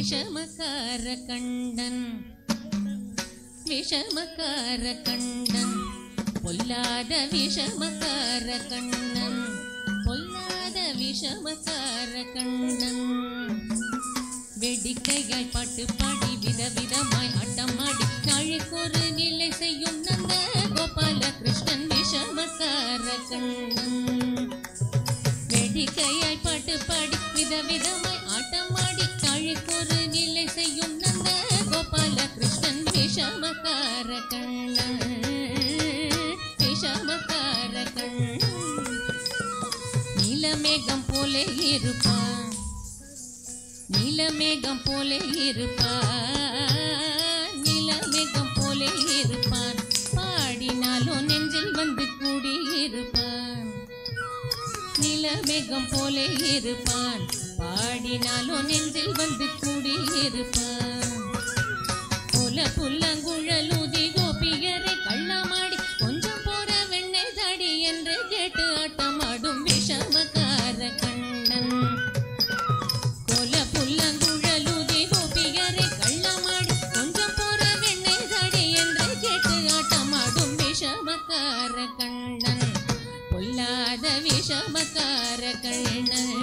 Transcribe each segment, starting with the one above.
விஷமக்கார கண்டன் விஷமக்கார கண்ணன் பொல்லாத விஷமக்கார கண்ணன் பொல்லாத விஷமக்கார கண்ணன் வெடிக்கையாய் பாட்டு பாடி விதவிதமாய் ஆட்டமாடி நாளைக்கொரு நிலை செய்யும் நந்த கோபால கிருஷ்ணன் விஷமக்கார கண்ணன் வெடிக்கையாய் பாட்டு பாடி விதவிதமாய் ஆட்டமாடி நாளைக்கொரு நிலை செய்யும் நந்த கோபால கிருஷ்ணன் விஷமக்கார கண்ணன் விஷமக்கார கண்ணன் நீலமேகம் போல இருப்பான் நீலமேகம் போல இருப்பான் நீலமேகம் போல இருப்பான் பாடினாலும் நெஞ்சில் வந்து கூடி இருப்பான் நிலமேகம் போல இருப்பான் பாடினாலும் நெஞ்சில் வந்து கூடி இருப்பான் புல புல்லங்குழலூதி கோபியரை கள்ளமாடி கொஞ்சம் போற வெண்ணெய் தாடி என்று கேட்டு ஆட்டமாடும் விஷமக்கார கண்ணன் கொல புல்லங்குழலூதி கோபியரை கள்ளமாடி கொஞ்சம் போற வெண்ணெய் தாடி என்று கேட்டு ஆட்டமாடும் விஷமக்கார கண்ணன் பொல்லாத விஷமக்கார கண்ணன்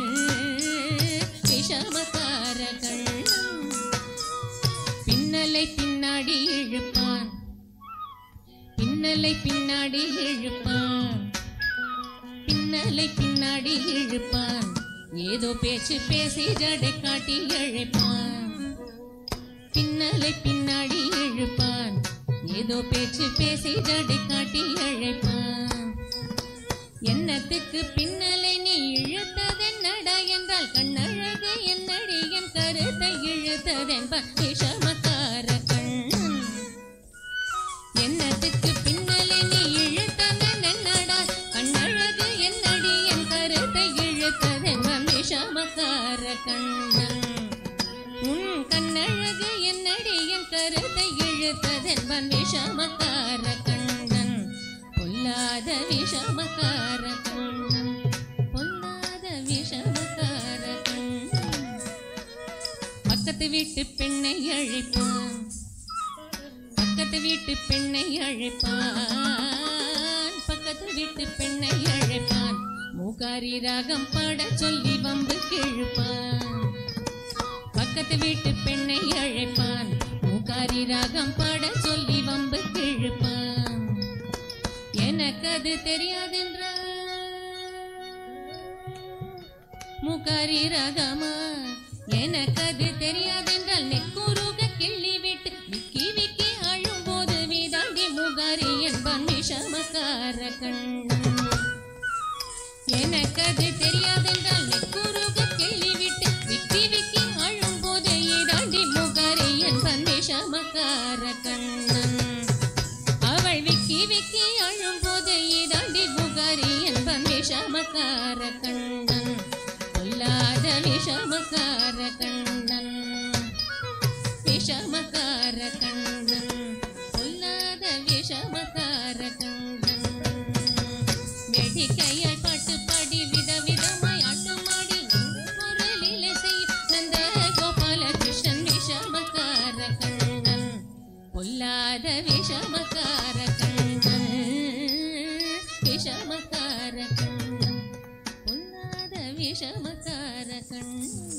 விஷமக்கார கண்ணன் பின்னலை பின்னாடி இழுப்பான் பின்னலை பின்னாடி இழுப்பான் பின்னலை பின்னாடி இழுப்பான் ஏதோ பேச்சு பேசி ஜடை காட்டி இழைப்பான் பின்னலை பின்னாடி இழுப்பான் ஏதோ பேச்சு பேசி ஜடை காட்டி இழைப்பான் என்னத்துக்கு பின்னலை நீ இழுத்ததென்னடா என்றால் கண்ணழகு என்னடி என் கருத்தை இழுத்ததென்ப விஷமக்கார கண்ணன் என்னத்துக்கு பின்னலை நீ இழுத்ததென்னடா கண்ணழகு என்னடி என் கருத்தை இழுத்ததென்ப விஷமக்கார கண்ணன் உன் கண்ணழகு என்னடி என் கருத்தை இழுத்ததென்பன் விஷமக்கார கண்ணன் பொல்லாத விஷமக்கார கண்ணன் பொல்லாத விஷமக்கார கண்ணன் பக்கத்து வீட்டு பெண்ணை அழைப்பான் பக்கத்து வீட்டு பெண்ணை அழைப்பான் பக்கத்து வீட்டு பெண்ணை அழைப்பான் மூகாரி ராகம் பாட சொல்லி வம்பு கிழுப்பான் பக்கத்து வீட்டு பெண்ணை அழைப்பான் மூகாரி ராகம் பாட சொல்லி வம்பு கிழுப்பான் எனக்கு அது தெரியாதென்றா மூகாரி ராகமா எனக்கு அது தெரியாதென்றால் நெக்குருக கிள்ளி விட்டு விக்கி விக்கி அழும் போது வீதாண்டி மூகாரி என்பன் விஷமக்கார கண்ணன் எனக்கு அது தெரியாதென்றால் நெக்குருக கிள்ளி விட்டு விக்கி விக்கி அழும் போது இதாண்டி மூகாரி என்பன் விஷமக்கார கண்ணன் அவள் விக்கி விக்கி அழும் போது இதாண்டி புகாரி என்பன் விஷமக்கார கண்ணன் பொல்லாத விஷமக்கார கண்ணன் விஷமக்கார கண்ணன் பொல்லாத விஷமக்கார கண்ணன் வெடிக்கையாய் பாட்டு பாடி விதவிதமாய் ஆட்டமாடி குரலிலே செய் நந்த கோபால கிருஷ்ணன் விஷமக்கார கண்ணன் பொல்லாத விஷமக்கார கண்ணன் விஷமக்கார கண்ணன் பொல்லாத விஷமக்கார கண்ணன்